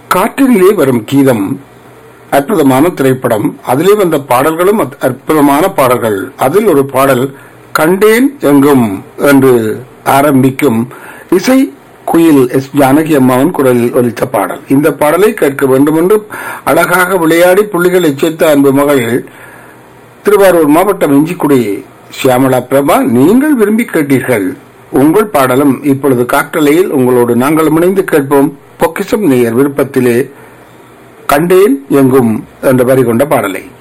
காற்றிலே வரும் கீதம் அற்புதமான திரைப்படம் அதிலே வந்த பாடல்களும் அத்- அற்புதமான பாடல்கள் அதில் ஒரு பாடல் கண்டேன் எங்கும் என்று ஆரம்பிக்கும் இசை குயில் எஸ் ஜானகி அம்மாவின் குரலில் ஒலித்த பாடல் இந்த பாடலை கேட்க வேண்டும் என்று அழகாக விளையாடி புள்ளிகள் எச்சரித்த அன்பு மகள் திருவாரூர் மாவட்டம் இஞ்சிக்குடி சியாமலா பிரபா நீங்கள் விரும்பி கேட்டீர்கள் உங்கள் பாடலும் இப்பொழுது காற்றலையில் உங்களோடு நாங்கள் இணைந்து கேட்போம் பொக்கிசம் நேயர் விருப்பத்திலே கண்டேன் எங்கும் என்ற வரி கொண்ட பாடலை